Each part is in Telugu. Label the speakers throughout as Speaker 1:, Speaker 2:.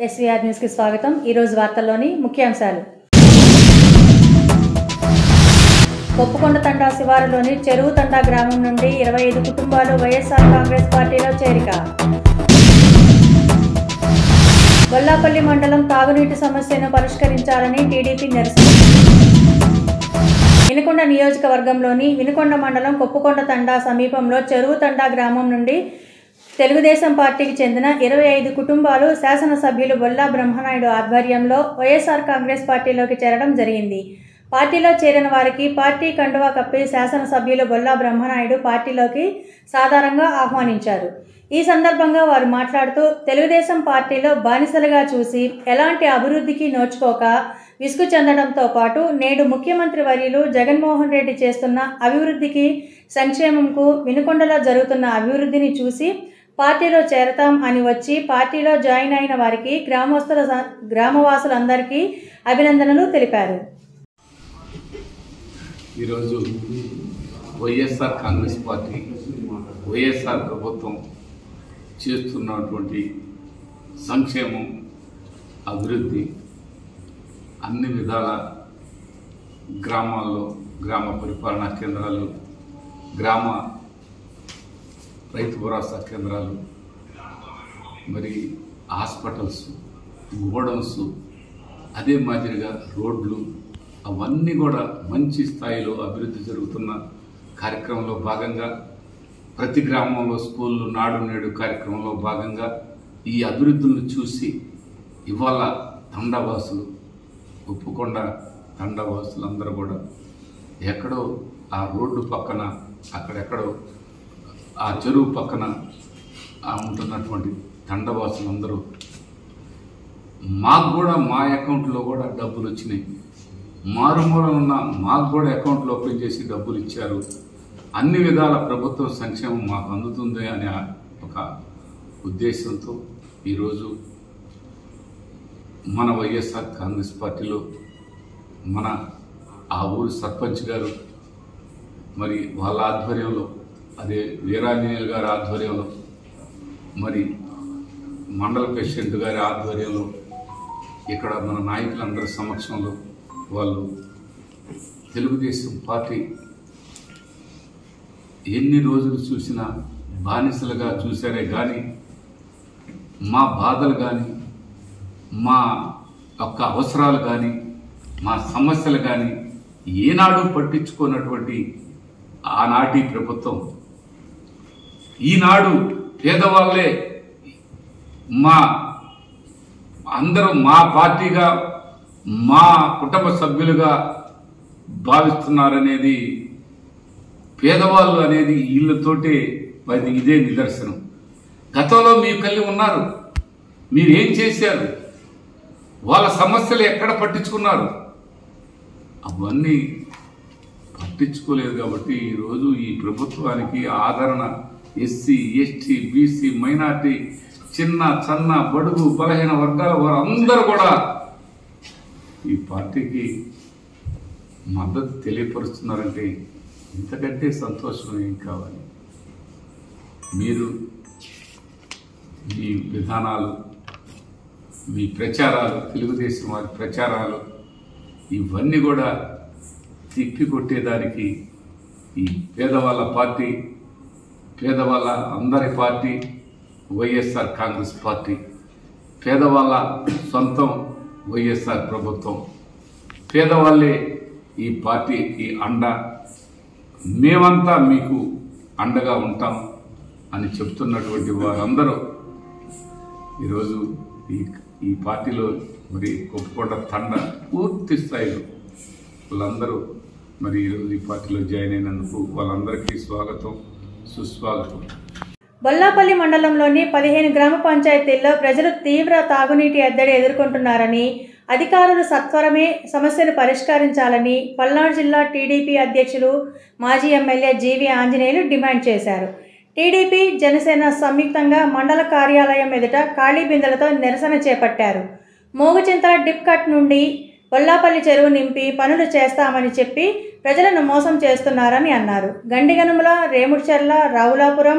Speaker 1: ఎస్వీఆర్ న్యూస్కి స్వాగతం ఈరోజు వార్తల్లోని ముఖ్యాంశాలు కొప్పుకొండ తండా శివారులోని చెరువు తండా గ్రామం నుండి ఇరవై ఐదు కుటుంబాలు వైఎస్ఆర్ కాంగ్రెస్ పార్టీలో చేరిక గొల్లాపల్లి మండలం తాగునీటి సమస్యను పరిష్కరించాలని టీడీపీ నిరసన వినుకొండ నియోజకవర్గంలోని వినుకొండ మండలం కొప్పుకొండ తండా సమీపంలో చెరువు తండా గ్రామం నుండి తెలుగుదేశం పార్టీకి చెందిన ఇరవై ఐదు కుటుంబాలు శాసనసభ్యులు బొల్లా బ్రహ్మనాయుడు ఆధ్వర్యంలో వైఎస్ఆర్ కాంగ్రెస్ పార్టీలోకి చేరడం జరిగింది పార్టీలో చేరిన వారికి పార్టీ కండువా కప్పి శాసనసభ్యులు బొల్లా బ్రహ్మనాయుడు పార్టీలోకి సాధారణంగా ఆహ్వానించారు ఈ సందర్భంగా వారు మాట్లాడుతూ తెలుగుదేశం పార్టీలో బానిసలుగా చూసి ఎలాంటి అభివృద్ధికి నోచుకోక విసుగు చెందడంతో పాటు నేడు ముఖ్యమంత్రి వర్యులు జగన్మోహన్ రెడ్డి చేస్తున్న అభివృద్ధికి సంక్షేమంకు వినుకొండలో జరుగుతున్న అభివృద్ధిని చూసి పార్టీలో చేరతాం అని వచ్చి పార్టీలో జాయిన్ అయిన వారికి గ్రామస్తుల స- గ్రామవాసులందరికీ అభినందనలు తెలిపారు
Speaker 2: ఈరోజు వైఎస్ఆర్ కాంగ్రెస్ పార్టీ వైఎస్ఆర్ ప్రభుత్వం చేస్తున్నటువంటి సంక్షేమం అభివృద్ధి అన్ని విధాల గ్రామాల్లో గ్రామ పరిపాలనా కేంద్రాలు గ్రామ రైతు భరోసా కేంద్రాలు మరి హాస్పిటల్స్ గోడౌన్స్ అదే మాదిరిగా రోడ్లు అవన్నీ కూడా మంచి స్థాయిలో అభివృద్ధి జరుగుతున్న కార్యక్రమంలో భాగంగా ప్రతి గ్రామంలో స్కూళ్ళు నాడు నేడు కార్యక్రమంలో భాగంగా ఈ అభివృద్ధులను చూసి ఇవాళ తండవాసులు ఒప్పుకొండ తండవాసులు అందరూ కూడా ఎక్కడో ఆ రోడ్డు పక్కన అక్కడెక్కడో ఆ చెరువు పక్కన ఆ ఉంటున్నటువంటి తండవాసులందరూ మాకు కూడా మా అకౌంట్లో కూడా డబ్బులు వచ్చినాయి మారుమూల ఉన్న మాకు కూడా అకౌంట్లో ఓపెన్ చేసి డబ్బులు ఇచ్చారు అన్ని విధాల ప్రభుత్వ సంక్షేమం మాకు అందుతుంది అనే ఒక ఉద్దేశంతో ఈరోజు మన వైఎస్ఆర్ కాంగ్రెస్ పార్టీలో మన ఆ ఊరి సర్పంచ్ గారు మరి వాళ్ళ ఆధ్వర్యంలో అదే వీరాంజనేయులు గారి ఆధ్వర్యంలో మరి మండల ప్రెసిడెంట్ గారి ఆధ్వర్యంలో ఇక్కడ మన నాయకులందరి సమక్షంలో వాళ్ళు తెలుగుదేశం పార్టీ ఎన్ని రోజులు చూసినా బానిసలుగా చూశారే కానీ మా బాధలు కానీ మా యొక్క అవసరాలు కానీ మా సమస్యలు కానీ ఏనాడు పట్టించుకున్నటువంటి ఆనాటి ప్రభుత్వం ఈనాడు పేదవాళ్ళే మా అందరూ మా పార్టీగా మా కుటుంబ సభ్యులుగా భావిస్తున్నారనేది పేదవాళ్ళు అనేది వీళ్ళతోటే అది ఇదే నిదర్శనం గతంలో మీ కలిగి ఉన్నారు మీరు ఏం చేశారు వాళ్ళ సమస్యలు ఎక్కడ పట్టించుకున్నారు అవన్నీ పట్టించుకోలేదు కాబట్టి ఈరోజు ఈ ప్రభుత్వానికి ఆదరణ ఎస్సీ ఎస్టీ బీసీ మైనార్టీ చిన్న సన్న బడుగు బలహీన వర్గాల వారందరూ కూడా ఈ పార్టీకి మద్దతు తెలియపరుస్తున్నారంటే ఇంతకంటే సంతోషం ఏం కావాలి మీరు మీ విధానాలు మీ ప్రచారాలు తెలుగుదేశం వారి ప్రచారాలు ఇవన్నీ కూడా తిప్పి కొట్టేదానికి ఈ పేదవాళ్ళ పార్టీ పేదవాళ్ళ అందరి పార్టీ వైఎస్ఆర్ కాంగ్రెస్ పార్టీ పేదవాళ్ళ సొంతం వైఎస్ఆర్ ప్రభుత్వం పేదవాళ్ళే ఈ పార్టీకి అండ మేమంతా మీకు అండగా ఉంటాం అని చెప్తున్నటువంటి వారందరూ ఈరోజు ఈ ఈ పార్టీలో మరి కొప్పుకొండ తండ పూర్తి స్థాయిలో వాళ్ళందరూ మరి ఈరోజు ఈ పార్టీలో జాయిన్ అయినందుకు వాళ్ళందరికీ స్వాగతం సుస్వాగతం
Speaker 1: బొల్లాపల్లి మండలంలోని పదిహేను గ్రామ పంచాయతీల్లో ప్రజలు తీవ్ర తాగునీటి ఎద్దడి ఎదుర్కొంటున్నారని అధికారులు సత్వరమే సమస్యను పరిష్కరించాలని పల్నాడు జిల్లా టీడీపీ అధ్యక్షులు మాజీ ఎమ్మెల్యే జీవి ఆంజనేయులు డిమాండ్ చేశారు టీడీపీ జనసేన సంయుక్తంగా మండల కార్యాలయం ఎదుట ఖాళీ బిందెలతో నిరసన చేపట్టారు మోగుచింతల డిప్ కట్ నుండి బొల్లాపల్లి చెరువు నింపి పనులు చేస్తామని చెప్పి ప్రజలను మోసం చేస్తున్నారని అన్నారు గండిగనుముల రేముడ్చర్ల రావులాపురం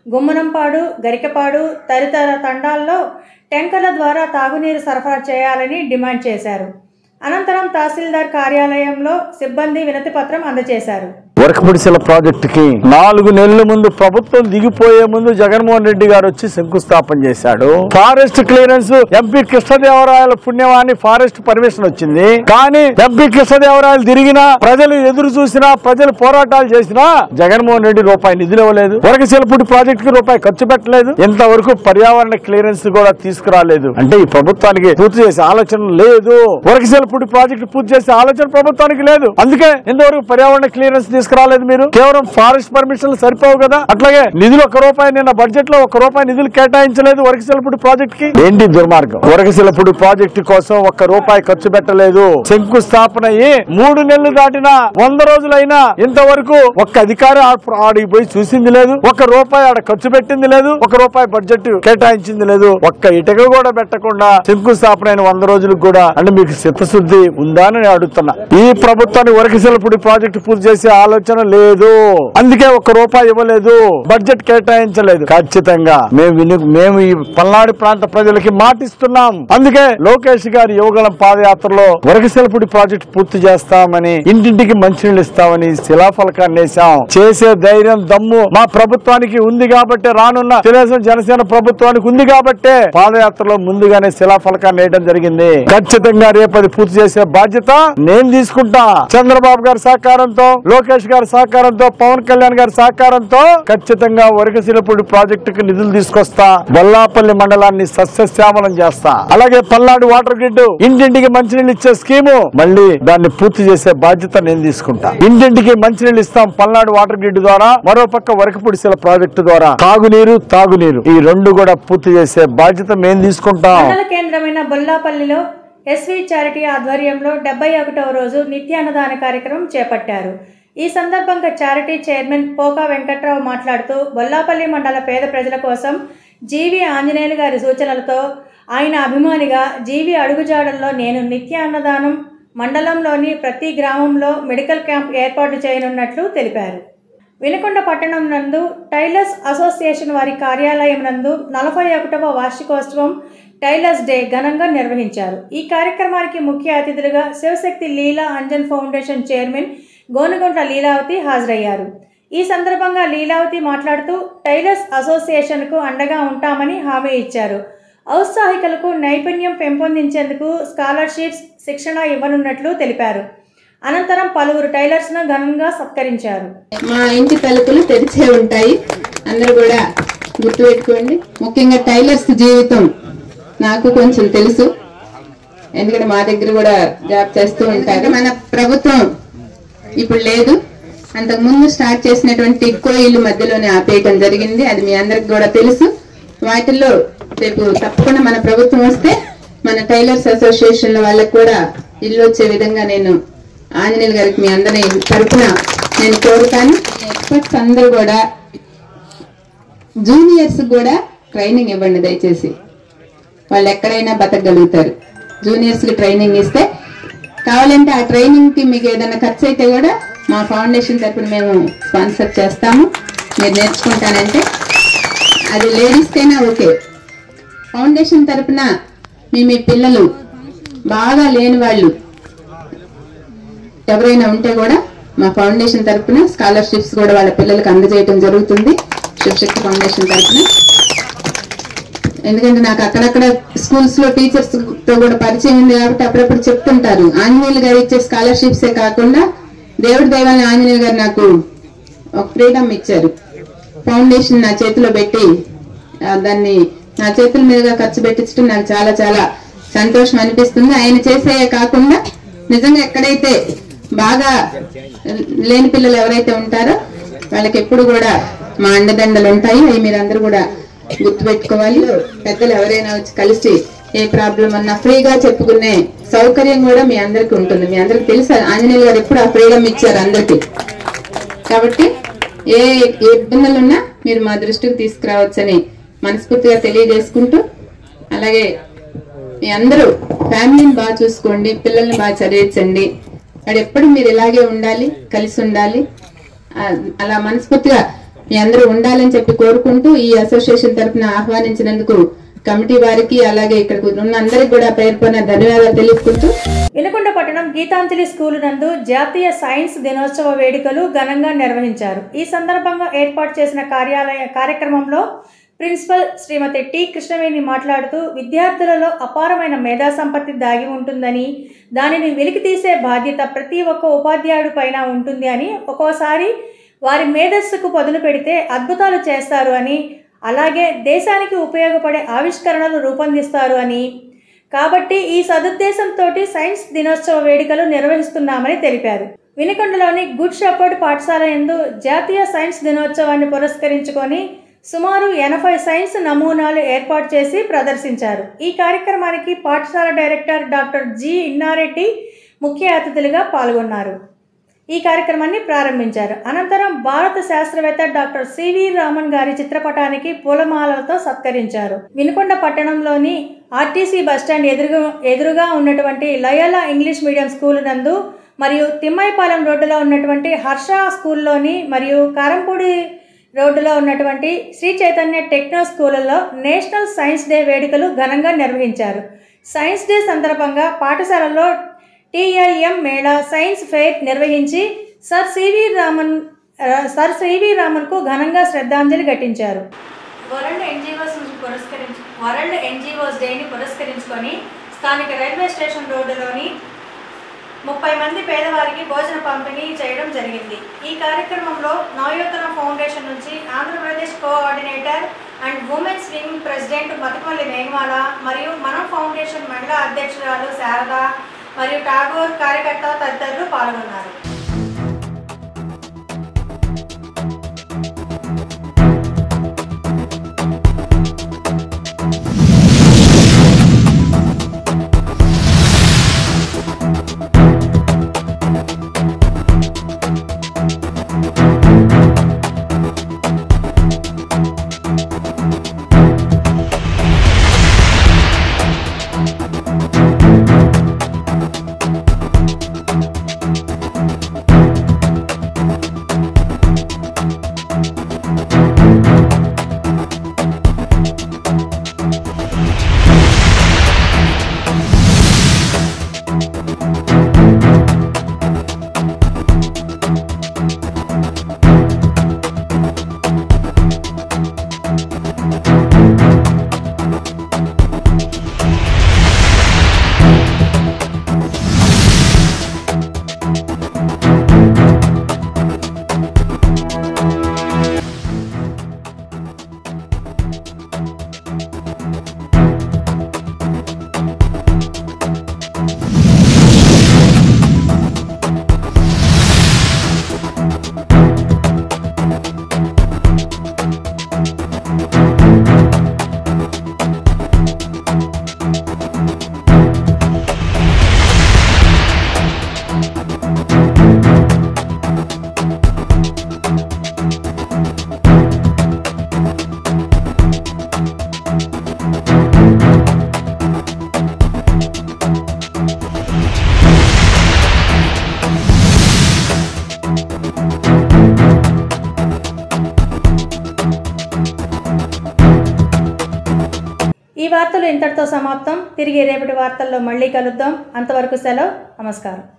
Speaker 1: గుమ్మనంపాడు గరికపాడు తదితర తండాల్లో ట్యాంకర్ల ద్వారా తాగునీరు సరఫరా చేయాలని డిమాండ్ చేశారు అనంతరం తహసీల్దార్ కార్యాలయంలో సిబ్బంది వినతి పత్రం అందజేశారు
Speaker 3: వరకపుడిసెల ప్రాజెక్టుకి నాలుగు నెలల ముందు ప్రభుత్వం దిగిపోయే ముందు జగన్మోహన్ రెడ్డి గారు వచ్చి శంకుస్థాపన చేశాడు ఫారెస్ట్ క్లియరెన్స్ ఎంపీ కృష్ణదేవరాయల పుణ్యమాన్ని ఫారెస్ట్ పర్మిషన్ వచ్చింది కానీ ఎంపీ కృష్ణదేవరాయలు తిరిగినా ప్రజలు ఎదురు చూసినా ప్రజలు పోరాటాలు చేసినా జగన్మోహన్ రెడ్డి రూపాయి నిధులు ఇవ్వలేదు వరకశిలపూడి ప్రాజెక్ట్ కి రూపాయి ఖర్చు పెట్టలేదు ఇంతవరకు పర్యావరణ క్లియరెన్స్ కూడా తీసుకురాలేదు అంటే ఈ ప్రభుత్వానికి పూర్తి చేసే ఆలోచన లేదు వరకశిలపూడి ప్రాజెక్ట్ పూర్తి చేసే ఆలోచన ప్రభుత్వానికి లేదు అందుకే ఇంతవరకు పర్యావరణ క్లియరెన్స్ తీసుకురాలేదు మీరు కేవలం ఫారెస్ట్ పర్మిషన్లు సరిపోవు కదా అట్లాగే నిధులు ఒక రూపాయి నిన్న బడ్జెట్ లో ఒక రూపాయి నిధులు కేటాయించలేదు వరకశిలపూడి ప్రాజెక్ట్ కి ఏంటి దుర్మార్గం వరకశిలపూడి ప్రాజెక్టు కోసం ఒక్క రూపాయి ఖర్చు పెట్టలేదు శంకుస్థాపన అయ్యి మూడు నెలలు దాటినా వంద రోజులైనా ఇంతవరకు ఒక్క అధికారి ఆ- ఆడికి పోయి చూసింది లేదు ఒక్క రూపాయి ఆడ ఖర్చు పెట్టింది లేదు ఒక రూపాయి బడ్జెట్ కేటాయించింది లేదు ఒక్క ఇటుక కూడా పెట్టకుండా శంకుస్థాపన అయిన వంద రోజులకు కూడా అంటే మీకు చిత్తశుద్ధి ఉందా అని నేను అడుగుతున్నా ఈ ప్రభుత్వానికి వరకశిలపూడి ప్రాజెక్టు పూర్తి చేసే ఆలోచన లేదు అందుకే ఒక్క రూపాయి ఇవ్వలేదు బడ్జెట్ కేటాయించలేదు ఖచ్చితంగా మేము విను మేము ఈ పల్నాడు ప్రాంత ప్రజలకి మాటిస్తున్నాం అందుకే లోకేష్ గారి యువగలం పాదయాత్రలో వరకశిలపూడి ప్రాజెక్టు పూర్తి చేస్తామని ఇంటింటికి మంచినీళ్ళు ఇస్తామని శిలాఫలకాన్ని వేశాం చేసే ధైర్యం దమ్ము మా ప్రభుత్వానికి ఉంది కాబట్టి రానున్న తెలుగుదేశం జనసేన ప్రభుత్వానికి ఉంది కాబట్టే పాదయాత్రలో ముందుగానే శిలాఫలకాన్ని వేయడం జరిగింది ఖచ్చితంగా రేపు అది పూర్తి చేసే బాధ్యత నేను తీసుకుంటా చంద్రబాబు గారి సహకారంతో లోకేష్ గారి సహకారంతో పవన్ కళ్యాణ్ గారి సహకారంతో ఖచ్చితంగా వరకశిలపూడి ప్రాజెక్టుకి నిధులు తీసుకొస్తా బొల్లాపల్లి మండలాన్ని సస్యశ్యామలం చేస్తా అలాగే పల్నాడు వాటర్ గ్రిడ్ ఇంటింటికి మంచినీళ్ళు ఇచ్చే స్కీము మళ్ళీ దాన్ని పూర్తి చేసే బాధ్యత నేను తీసుకుంటా ఇంటింటికి మంచినీళ్ళు ఇస్తాం పల్నాడు వాటర్ గ్రిడ్ ద్వారా మరో పక్క వరకపుడిసెల ప్రాజెక్టు ద్వారా తాగునీరు తాగునీరు ఈ రెండు కూడా పూర్తి చేసే బాధ్యత మేము తీసుకుంటాం
Speaker 1: మండల కేంద్రమైన బొల్లాపల్లిలో ఎస్వి చారిటీ ఆధ్వర్యంలో డెబ్బై ఒకటవ రోజు నిత్యాన్నదాన కార్యక్రమం చేపట్టారు ఈ సందర్భంగా చారిటీ చైర్మన్ పోకా వెంకట్రావు మాట్లాడుతూ బొల్లాపల్లి మండల పేద ప్రజల కోసం జీవి ఆంజనేయులు గారి సూచనలతో ఆయన అభిమానిగా జీవి అడుగుజాడల్లో నేను నిత్య అన్నదానం మండలంలోని ప్రతి గ్రామంలో మెడికల్ క్యాంప్ ఏర్పాటు చేయనున్నట్లు తెలిపారు వినుకొండ పట్టణం నందు టైలర్స్ అసోసియేషన్ వారి కార్యాలయం నందు నలభై ఒకటవ వార్షికోత్సవం టైలర్స్ డే ఘనంగా నిర్వహించారు ఈ కార్యక్రమానికి ముఖ్య అతిథులుగా శివశక్తి లీలా అంజన్ ఫౌండేషన్ చైర్మన్ గోనుగొంట్ల లీలావతి హాజరయ్యారు ఈ సందర్భంగా లీలావతి మాట్లాడుతూ టైలర్స్ అసోసియేషన్కు అండగా ఉంటామని హామీ ఇచ్చారు ఔత్సాహికులకు నైపుణ్యం పెంపొందించేందుకు స్కాలర్షిప్స్ శిక్షణ ఇవ్వనున్నట్లు తెలిపారు అనంతరం పలువురు టైలర్స్ను ఘనంగా సత్కరించారు
Speaker 4: మా ఇంటి తలుపులు తెరిచే ఉంటాయి అందరూ కూడా గుర్తుపెట్టుకోండి ముఖ్యంగా టైలర్స్ జీవితం నాకు కొంచెం తెలుసు ఎందుకంటే మా దగ్గర కూడా జాబ్ చేస్తూ ఉంటారు మన ప్రభుత్వం ఇప్పుడు లేదు అంతకు ముందు స్టార్ట్ చేసినటువంటి ఎక్కువ ఇల్లు మధ్యలోనే ఆపేయటం జరిగింది అది మీ అందరికి కూడా తెలుసు వాటిల్లో రేపు తప్పకుండా మన ప్రభుత్వం వస్తే మన టైలర్స్ అసోసియేషన్ వాళ్ళకి కూడా ఇల్లు వచ్చే విధంగా నేను ఆంజనేయులు గారికి మీ అందరి తరపున నేను కోరుతాను ఎక్స్పర్ట్స్ అందరూ కూడా జూనియర్స్ కూడా ట్రైనింగ్ ఇవ్వండి దయచేసి వాళ్ళు ఎక్కడైనా బతకగలుగుతారు జూనియర్స్ కి ట్రైనింగ్ ఇస్తే కావాలంటే ఆ ట్రైనింగ్ కి మీకు ఏదైనా ఖర్చు అయితే కూడా మా ఫౌండేషన్ తరపున మేము స్పాన్సర్ చేస్తాము మీరు నేర్చుకుంటానంటే అది లేడీస్ కైనా ఓకే ఫౌండేషన్ తరపున మీ మీ పిల్లలు బాగా లేని వాళ్ళు ఎవరైనా ఉంటే కూడా మా ఫౌండేషన్ తరపున స్కాలర్షిప్స్ కూడా వాళ్ళ పిల్లలకు అందజేయడం జరుగుతుంది శివశక్తి ఫౌండేషన్ తరపున ఎందుకంటే నాకు అక్కడక్కడ స్కూల్స్ లో టీచర్స్ తో కూడా పరిచయం ఉంది కాబట్టి అప్పుడప్పుడు చెప్తుంటారు ఆంజనేయులు గారు ఇచ్చే స్కాలర్షిప్స్ ఏ కాకుండా దేవుడి దైవాన్ని ఆంజనేయులు గారు నాకు ఒక ఫ్రీడమ్ ఇచ్చారు ఫౌండేషన్ నా చేతిలో పెట్టి ఆ, దాన్ని నా చేతుల మీదుగా ఖర్చు పెట్టించడం నాకు చాలా చాలా సంతోషం అనిపిస్తుంది ఆయన చేసేయే కాకుండా నిజంగా ఎక్కడైతే బాగా లేని పిల్లలు ఎవరైతే ఉంటారో వాళ్ళకి ఎప్పుడు కూడా మా అండదండలు ఉంటాయి అవి మీరందరూ కూడా గుర్తుపెట్టుకోవాలి పెద్దలు ఎవరైనా వచ్చి కలిసి ఏ ప్రాబ్లం అన్నా ఫ్రీగా చెప్పుకునే సౌకర్యం కూడా మీ అందరికి ఉంటుంది మీ అందరికి తెలుసు ఆంజనేయులు గారు ఎప్పుడు ఆ ఫ్రీడమ్ ఇచ్చారు అందరికి కాబట్టి ఏ ఏ ఇబ్బందులు ఉన్నా మీరు మా దృష్టికి తీసుకురావచ్చని మనస్ఫూర్తిగా తెలియజేసుకుంటూ అలాగే మీ అందరూ ఫ్యామిలీని బాగా చూసుకోండి పిల్లల్ని బాగా చదివించండి వాడు ఎప్పుడు మీరు ఇలాగే ఉండాలి కలిసి ఉండాలి ఆ, అలా మనస్ఫూర్తిగా మీ అందరూ ఉండాలని చెప్పి కోరుకుంటూ ఈ అసోసియేషన్ తరఫున ఆహ్వానించినందుకు కమిటీ వారికి అలాగే ఇక్కడ ఉన్న అందరికి కూడా పేరు పైన ధన్యవాదాలు తెలుపుకుంటూ
Speaker 1: వినుకొండ పట్టణం గీతాంజలి స్కూల్ నందు జాతీయ సైన్స్ దినోత్సవ వేడుకలు ఘనంగా నిర్వహించారు ఈ సందర్భంగా ఏర్పాటు చేసిన కార్యాలయ కార్యక్రమంలో ప్రిన్సిపల్ శ్రీమతి టి కృష్ణవేణి మాట్లాడుతూ విద్యార్థులలో అపారమైన మేధా సంపత్తి దాగి ఉంటుందని దానిని వెలికి తీసే బాధ్యత ప్రతి ఒక్క ఉపాధ్యాయుడి పైన ఉంటుంది అని ఒక్కోసారి వారి మేధస్సుకు పదును పెడితే అద్భుతాలు చేస్తారు అని అలాగే దేశానికి ఉపయోగపడే ఆవిష్కరణలు రూపొందిస్తారు అని కాబట్టి ఈ సదుద్దేశంతో సైన్స్ దినోత్సవ వేడుకలు నిర్వహిస్తున్నామని తెలిపారు వినుకొండలోని గుడ్ షెపర్డ్ పాఠశాల యందు జాతీయ సైన్స్ దినోత్సవాన్ని పురస్కరించుకొని సుమారు ఎనభై సైన్స్ నమూనాలు ఏర్పాటు చేసి ప్రదర్శించారు ఈ కార్యక్రమానికి పాఠశాల డైరెక్టర్ డాక్టర్ జి ఇన్నారెడ్డి ముఖ్య అతిథులుగా పాల్గొన్నారు ఈ కార్యక్రమాన్ని ప్రారంభించారు అనంతరం భారత శాస్త్రవేత్త డాక్టర్ సివి రామన్ గారి చిత్రపటానికి పూలమాలలతో సత్కరించారు వినుకొండ పట్టణంలోని ఆర్టీసీ బస్టాండ్ ఎదురుగా ఎదురుగా ఉన్నటువంటి లయోలా ఇంగ్లీష్ మీడియం స్కూల్ నందు మరియు తిమ్మాయిపాలెం రోడ్డులో ఉన్నటువంటి హర్ష స్కూల్లోని మరియు కారంపూడి రోడ్డులో ఉన్నటువంటి శ్రీ చైతన్య టెక్నో స్కూళ్ళలో నేషనల్ సైన్స్ డే వేడుకలు ఘనంగా నిర్వహించారు సైన్స్ డే సందర్భంగా పాఠశాలలో టిఎల్ఎం మేళా సైన్స్ ఫెయిర్ నిర్వహించి సర్ సివి రామన్ ఆ, సర్ సివి రామన్కు ఘనంగా శ్రద్ధాంజలి ఘటించారు వరల్డ్ ఎన్జిఓస్ పురస్కరించి వరల్డ్ ఎన్జిఓస్ డేని పురస్కరించుకొని స్థానిక రైల్వే స్టేషన్ రోడ్డులోని ముప్పై మంది పేదవారికి భోజన పంపిణీ చేయడం జరిగింది ఈ కార్యక్రమంలో నవయోతన ఫౌండేషన్ నుంచి Andhra Pradesh coordinator and women's wing president Mathipalli Meghamala మరియు మనం ఫౌండేషన్ మహిళా అధ్యక్షురాలు శారద మరియు ఠాగూర్ కార్యకర్త తదితరులు పాల్గొన్నారు ఈ వార్తలు ఇంతటితో సమాప్తం తిరిగి రేపటి వార్తల్లో మళ్ళీ కలుద్దాం అంతవరకు సెలవు నమస్కారం